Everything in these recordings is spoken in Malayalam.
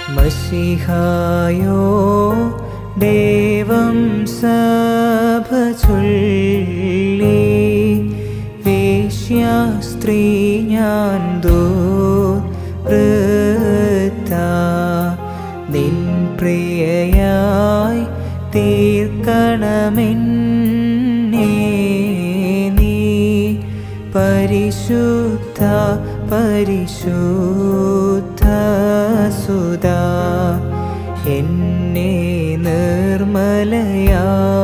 മഷിഹായോ ദേവം സഭ ചൊല്ലി വേശ്യാസ്ത്രീ ഞാൻ ദൂർത്ത നിൻ പ്രിയയായി തീർക്കണമെന്നേ നീ പരിശുദ്ധ പരിശുദ്ധ സുധാ എന്നെ നിർമ്മലയാ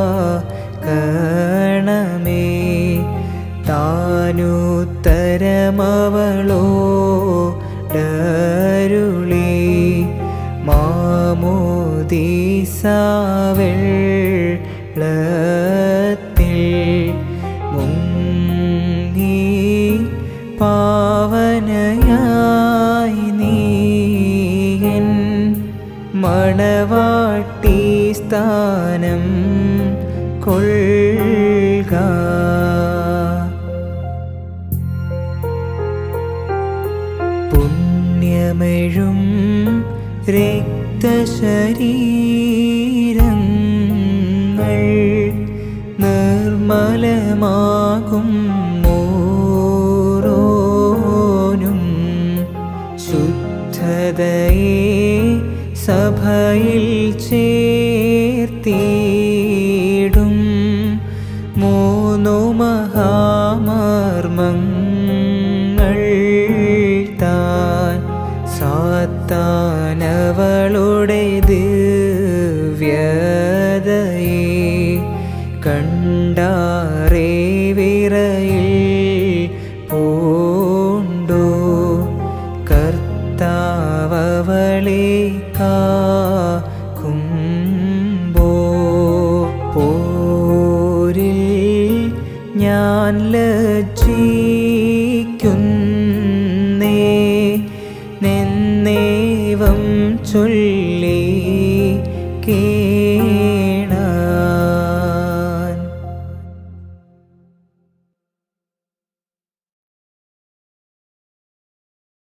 കണമേ താനുത്തരമവളോ ഡരുളി മാമോദീസാവെള്ളത്തിൽ മുങ്ങി പാവനയായി നീയൻ മണവാട്ടി സ്ഥാനം കൊള്ളുക പുണ്യമെഴും രക്തശരീരങ്ങൾ നിർമ്മലമാകും ഓരോനും ശുദ്ധതയെ സഭയിൽ ചേർത്തിടും മൂന്നു മഹാമർമ്മങ്ങൾ താൻ സാത്താനവളുടെ ദിവ്യതയെ കണ്ടാറേ വിറയിൽ പൂണ്ടു കർത്താവളെ കാക്കുമ്പോ പോരിൽ ഞാൻ ലജ്ജിക്കുന്നേ നെന്നേവം ചൊല്ലി